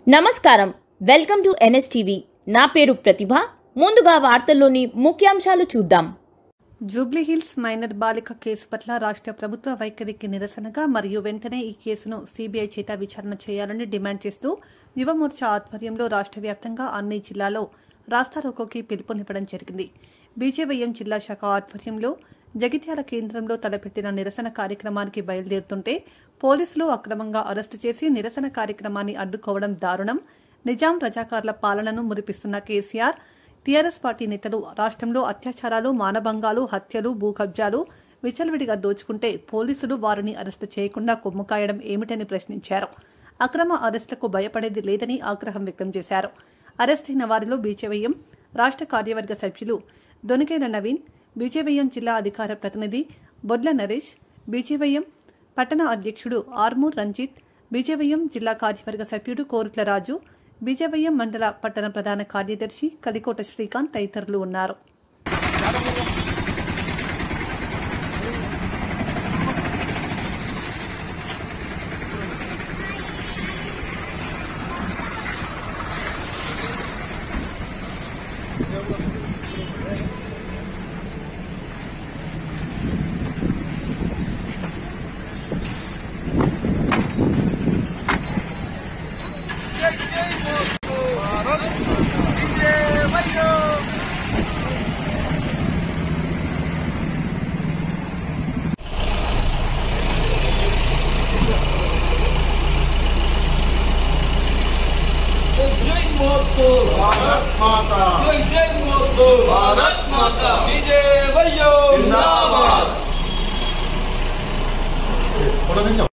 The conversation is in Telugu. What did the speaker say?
నమస్కారం వెల్కమ్ టు ఎన్ఎస్టీవీ నా పేరు ప్రతిభ ముందుగా వార్తల్లోని ముఖ్యాంశాలు చూద్దాం జూబ్లీహిల్స్ మైనర్ బాలిక కేసు పట్ల రాష్ట్ర ప్రభుత్వ వైఖరికి నిరసనగా మరియు వెంటనే ఈ కేసును సీబీఐ చేత విచారణ చేయాలని డిమాండ్ చేస్తూ యువమోర్చా ఆధ్వర్యంలో రాష్ట్ర వ్యాప్తంగా అన్ని జిల్లాలో రాస్తారోకోకి పిలుపునివ్వడం జరిగింది బీజేవైఎం జిల్లా శాఖ ఆధ్వర్యంలో జగిత్యాల కేంద్రంలో తలపెట్టిన నిరసన కార్యక్రమానికి బయలుదేరుతుంటే పోలీసులు అక్రమంగా అరెస్టు చేసి నిరసన కార్యక్రమాన్ని అడ్డుకోవడం దారుణం నిజాం రజాకార్ల పాలనను మురిపిస్తున్న కేసీఆర్ టీఆర్ఎస్ పార్టీ నేతలు రాష్ట్రంలో అత్యాచారాలు మానభంగాలు హత్యలు భూ కబ్జాలు విచలవిడిగా దోచుకుంటే పోలీసులు వారిని అరెస్టు చేయకుండా కొమ్ము కాయడం ఏమిటని ప్రశ్నించారు అక్రమ అరెస్టులకు భయపడేది లేదని ఆగ్రహం వ్యక్తం చేశారు అరెస్ట్ అయిన వారిలో బీజేవైఎం రాష్ట్ర కార్యవర్గ సభ్యులు దొనికేల నవీన్ బీజేవైఎం జిల్లా అధికార ప్రతినిధి బొడ్ల నరేష్ బీజేవైఎం పట్టణ అధ్యక్షుడు ఆర్మూర్ రంజిత్ బీజేవైఎం జిల్లా కార్యవర్గ సభ్యుడు కోరుట్ల రాజు బీజేవైఎం మండల పట్టణ ప్రధాన కార్యదర్శి కలికోట శ్రీకాంత్ తదితరులు ఉన్నారు जय मोतो भारत माता जय जय मोतो भारत माता विजय भैया जिंदाबाद थोड़ा दिन